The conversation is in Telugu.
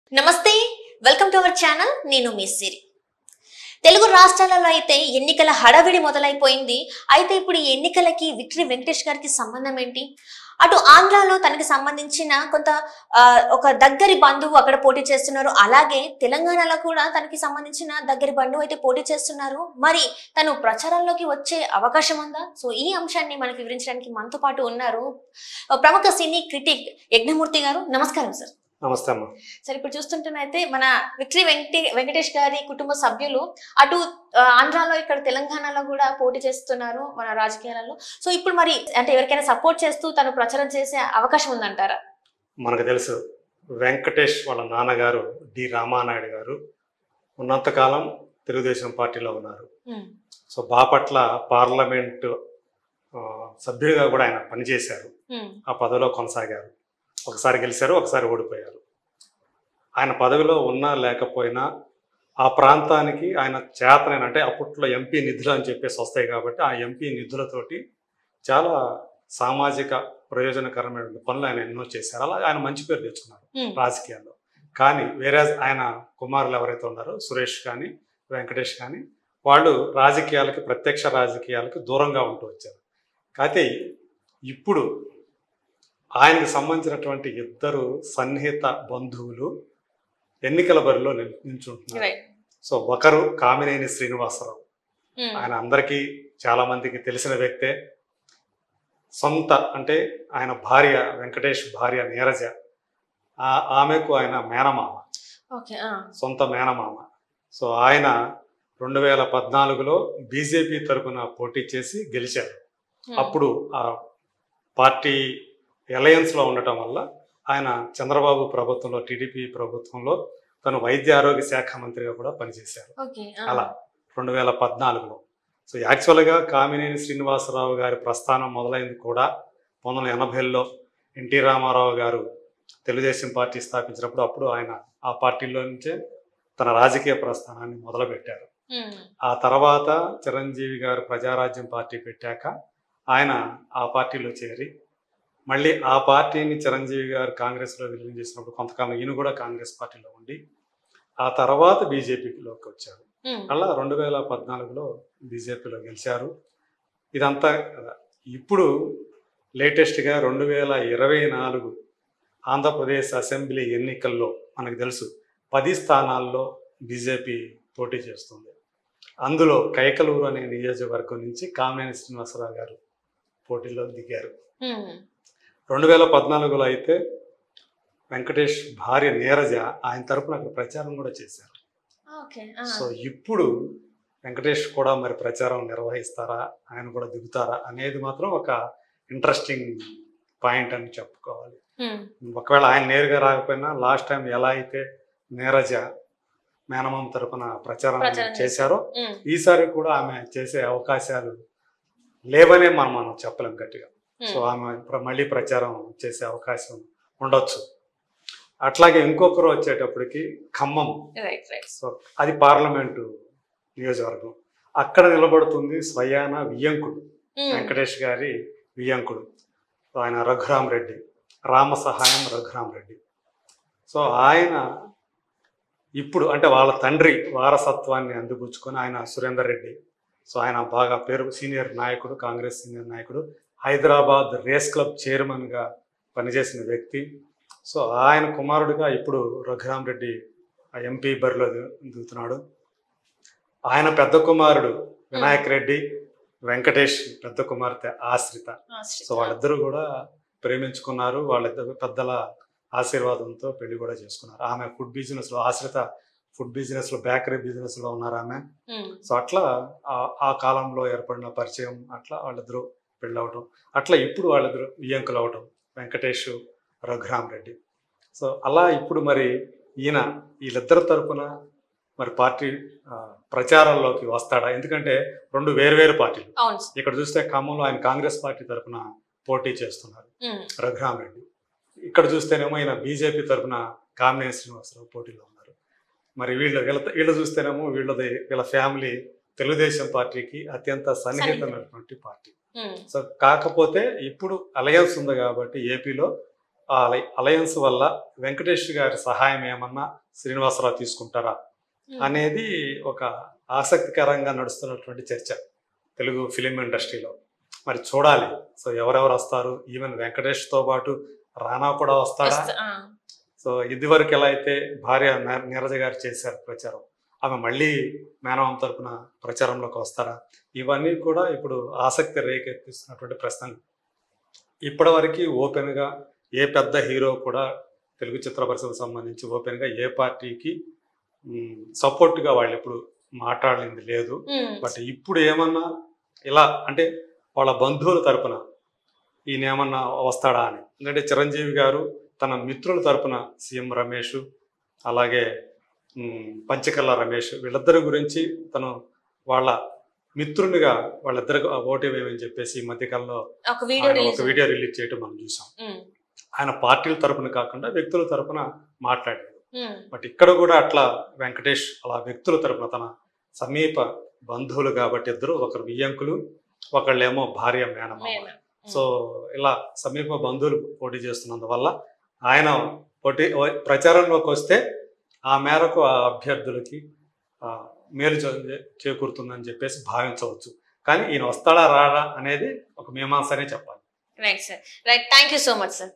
నమస్తే వెల్కమ్ టు అవర్ ఛానల్ నేను మీ సిరి తెలుగు రాష్ట్రాలలో అయితే ఎన్నికల హడావిడి మొదలైపోయింది అయితే ఇప్పుడు ఈ ఎన్నికలకి విక్టరీ వెంకటేష్ గారికి సంబంధం ఏంటి అటు ఆంధ్రాలో తనకి సంబంధించిన కొంత ఆ, ఒక దగ్గరి బంధువు అక్కడ పోటీ చేస్తున్నారు అలాగే తెలంగాణలో కూడా తనకి సంబంధించిన దగ్గరి బంధువు అయితే పోటీ చేస్తున్నారు మరి తను ప్రచారంలోకి వచ్చే అవకాశం ఉందా సో ఈ అంశాన్ని మనకి వివరించడానికి మనతో పాటు ఉన్నారు ఆ, ప్రముఖ సినీ క్రిటిక్ యజ్ఞమూర్తి గారు నమస్కారం సార్ నమస్తే అమ్మ సరే ఇప్పుడు చూస్తుంటున్నైతే మన విక్టరీ వెంకటే వెంకటేష్ గారి కుటుంబ సభ్యులు అటు ఆ, ఆంధ్రాలో ఇక్కడ తెలంగాణలో కూడా పోటీ చేస్తున్నారు మన రాజకీయాలలో సో ఇప్పుడు మరి అంటే ఎవరికైనా సపోర్ట్ చేస్తూ తను ప్రచారం చేసే అవకాశం ఉందంటారా మనకు తెలుసు వెంకటేష్ వాళ్ళ నాన్నగారు డి రామానాయుడు గారు ఉన్నంతకాలం తెలుగుదేశం పార్టీలో ఉన్నారు సో బాపట్ల పార్లమెంటు ఆ, సభ్యుడిగా కూడా ఆయన పనిచేశారు ఆ పదవిలో కొనసాగారు ఒకసారి గెలిచారు ఒకసారి ఓడిపోయారు ఆయన పదవిలో ఉన్నా లేకపోయినా ఆ ప్రాంతానికి ఆయన చేతనైన అంటే అప్పట్లో ఎంపీ నిధులు అని చెప్పేసి వస్తాయి కాబట్టి ఆ ఎంపీ నిధులతోటి చాలా సామాజిక ప్రయోజనకరమైన పనులు ఆయన ఎన్నో చేశారు అలా ఆయన మంచి పేరు తెచ్చుకున్నారు రాజకీయాల్లో కానీ వేరే ఆయన కుమారులు ఎవరైతే ఉన్నారో సురేష్ కానీ వెంకటేష్ కానీ వాళ్ళు రాజకీయాలకి ప్రత్యక్ష రాజకీయాలకి దూరంగా ఉంటూ వచ్చారు అయితే ఇప్పుడు ఆయనకు సంబంధించినటువంటి ఇద్దరు సన్నిహిత బంధువులు ఎన్నికల బరిలో నిల్- నిల్చుంటున్నారు రైట్ సో ఒకరు కామినేని శ్రీనివాసరావు ఆయన అందరికీ చాలా మందికి తెలిసిన వ్యక్తే సొంత అంటే ఆయన భార్య వెంకటేష్ భార్య నీరజ ఆ- ఆమెకు ఆయన మేనమామ ఓకే సొంత మేనమామ సో ఆయన రెండు వేల పద్నాలుగులో బీజేపీ తరపున పోటీ చేసి గెలిచారు అప్పుడు ఆ పార్టీ అలయన్స్లో ఉండటం వల్ల ఆయన చంద్రబాబు ప్రభుత్వంలో టీడీపీ ప్రభుత్వంలో తను వైద్య ఆరోగ్య శాఖ మంత్రిగా కూడా పనిచేశారు ఓకే అలా రెండు వేల పద్నాలుగులో సో యాక్చువల్గా కామినేని శ్రీనివాసరావు గారి ప్రస్థానం మొదలైంది కూడా పంతొమ్మిది వందల ఎనభైలో ఎన్టీ రామారావు గారు తెలుగుదేశం పార్టీ స్థాపించినప్పుడు అప్పుడు ఆయన ఆ పార్టీలో నుంచే తన రాజకీయ ప్రస్థానాన్ని మొదలుపెట్టారు ఆ తర్వాత చిరంజీవి గారు ప్రజారాజ్యం పార్టీ పెట్టాక ఆయన ఆ పార్టీలో చేరి మళ్ళీ ఆ పార్టీని చిరంజీవి గారు కాంగ్రెస్లో విలీనం చేసినప్పుడు కొంతకాలం ఈయన కూడా కాంగ్రెస్ పార్టీలో ఉండి ఆ తర్వాత బీజేపీలోకి వచ్చారు అలా రెండు వేల పద్నాలుగులో బీజేపీలో గెలిచారు ఇదంతా కదా. ఇప్పుడు లేటెస్ట్గా రెండు వేల ఇరవై నాలుగు ఆంధ్రప్రదేశ్ అసెంబ్లీ ఎన్నికల్లో మనకు తెలుసు పది స్థానాల్లో బీజేపీ పోటీ చేస్తుంది అందులో కైకలూరు అనే నియోజకవర్గం నుంచి కామినేని శ్రీనివాసరావు గారు పోటీలో దిగారు రెండు వేల పద్నాలుగులో అయితే వెంకటేష్ భార్య నీరజ ఆయన తరపున అక్కడ ప్రచారం కూడా చేశారు ఓకే సో ఇప్పుడు వెంకటేష్ కూడా మరి ప్రచారం నిర్వహిస్తారా ఆయన కూడా దిగుతారా అనేది మాత్రం ఒక ఇంట్రెస్టింగ్ పాయింట్ అని చెప్పుకోవాలి ఒకవేళ ఆయన నేరుగా రాకపోయినా లాస్ట్ టైం ఎలా అయితే నీరజ మేనమామ తరపున ప్రచారం ప్రచారం చేశారో ఈసారి కూడా ఆమె చేసే అవకాశాలు లేవనే మనం మనం చెప్పలేం గట్టిగా సో ఆమె ప్ర- మళ్ళీ ప్రచారం చేసే అవకాశం ఉండొచ్చు అట్లాగే ఇంకొకరు వచ్చేటప్పటికి ఖమ్మం రైట్ రైట్ సో అది పార్లమెంటు నియోజకవర్గం అక్కడ నిలబడుతుంది స్వయాన వియ్యంకుడు వెంకటేష్ గారి వియ్యంకుడు సో ఆయన రఘురామ్ రెడ్డి రామ సహాయం రఘురామ్ రెడ్డి సో ఆయన ఇప్పుడు అంటే వాళ్ళ తండ్రి వారసత్వాన్ని అందిపుచ్చుకొని ఆయన సురేందర్ రెడ్డి సో ఆయన బాగా పేరు సీనియర్ నాయకుడు కాంగ్రెస్ సీనియర్ నాయకుడు హైదరాబాద్ రేస్ క్లబ్ చైర్మన్గా పనిచేసిన వ్యక్తి సో ఆయన కుమారుడిగా ఇప్పుడు రఘురామ్ రెడ్డి ఆ ఎంపీ బరిలో దిగు- దిగుతున్నాడు ఆయన పెద్ద కుమారుడు వినాయక్ రెడ్డి వెంకటేష్ పెద్ద కుమార్తె ఆశ్రిత సో వాళ్ళిద్దరూ కూడా ప్రేమించుకున్నారు వాళ్ళిద్దరు పెద్దల ఆశీర్వాదంతో పెళ్లి కూడా చేసుకున్నారు ఆమె ఫుడ్ బిజినెస్ లో ఆశ్రిత ఫుడ్ బిజినెస్ లో బేకరీ బిజినెస్ లో ఉన్నారు ఆమె సో అట్లా ఆ- ఆ కాలంలో ఏర్పడిన పరిచయం అట్లా వాళ్ళిద్దరూ పెళ్ళి అవటం అట్లా ఇప్పుడు వాళ్ళిద్దరు వియంకులు అవటం వెంకటేష్ రఘురామ్ రెడ్డి సో అలా ఇప్పుడు మరి ఈయన వీళ్ళిద్దరి తరపున మరి పార్టీ ఆ, ప్రచారంలోకి వస్తాడా ఎందుకంటే రెండు వేరువేరు పార్టీలు అవును ఇక్కడ చూస్తే ఖమ్మంలో ఆయన కాంగ్రెస్ పార్టీ తరపున పోటీ చేస్తున్నారు ఉమ్, రఘురామ్ రెడ్డి ఇక్కడ చూస్తేనేమో ఆయన బీజేపీ తరపున కామినేని శ్రీనివాసరావు పోటీలో ఉన్నారు మరి వీళ్ళు వీళ్ళ వీళ్ళు చూస్తేనేమో వీళ్ళది వీళ్ళ ఫ్యామిలీ తెలుగుదేశం పార్టీకి అత్యంత సన్నిహితమైనటువంటి పార్టీ ఉమ్, సో కాకపోతే ఇప్పుడు అలయన్స్ ఉంది కాబట్టి ఏపీలో ఆ అలై అలయన్స్ వల్ల వెంకటేష్ గారి సహాయం ఏమన్నా శ్రీనివాసరావు తీసుకుంటారా అనేది ఒక ఆసక్తికరంగా నడుస్తున్నటువంటి చర్చ తెలుగు ఫిలిం ఇండస్ట్రీలో మరి చూడాలి సో ఎవరెవరు వస్తారు ఈవెన్ వెంకటేష్తో పాటు రానా కూడా వస్తాడా వస్త- ఆ. సో ఇదివరకు ఎలా అయితే భార్య న- నీరజ గారు చేశారు ప్రచారం ఆమె మళ్ళీ మేనమామ తరపున ప్రచారంలోకి వస్తారా ఇవన్నీ కూడా ఇప్పుడు ఆసక్తి రేకెత్తిస్తున్నటువంటి ప్రశ్నలు ఇప్పటివరకు ఓపెన్గా ఏ పెద్ద హీరో కూడా తెలుగు చిత్ర పరిశ్రమకు సంబంధించి ఓపెన్గా ఏ పార్టీకి సపోర్ట్గా వాళ్ళు ఎప్పుడు మాట్లాడింది లేదు ఉమ్. బట్ ఇప్పుడు ఏమన్నా ఇలా అంటే వాళ్ళ బంధువుల తరపున ఈయన ఏమన్నా వస్తాడా అని ఎందుకంటే చిరంజీవి గారు తన మిత్రుల తరపున సీఎం రమేష్ అలాగే ఉమ్, పంచకల్ల రమేష్ వీళ్ళిద్దరి గురించి తను వాళ్ళ మిత్రునిగా వాళ్ళిద్దరికి ఓటు వేయమని చెప్పేసి ఈ మధ్యకాలంలో ఒక వీడియో ఆయన రిలీజ్ ఒక వీడియో రిలీజ్ చేయటం మనం చూసాం ఉమ్. ఆయన పార్టీల తరపున కాకుండా వ్యక్తుల తరపున మాట్లాడాడు ఉమ్. బట్ ఇక్కడ కూడా అట్లా వెంకటేష్ అలా వ్యక్తుల తరపున తన సమీప బంధువులు కాబట్టి ఇద్దరు ఒకరు వియ్యంకులు ఒకళ్ళేమో భార్య మేనమామ మేమ. సో ఇలా సమీప బంధువులు పోటీ చేస్తున్నందువల్ల ఆయన పోటీ ప్రచారంలోకి వస్తే ఆ మేరకు ఆ అభ్యర్థులకి ఆ, మేలు చే- చేకూరుతుందని చెప్పేసి భావించవచ్చు కానీ ఈయన వస్తాడా రాడా అనేది ఒక మీమాంసనే చెప్పాలి right sir right thank you so much sir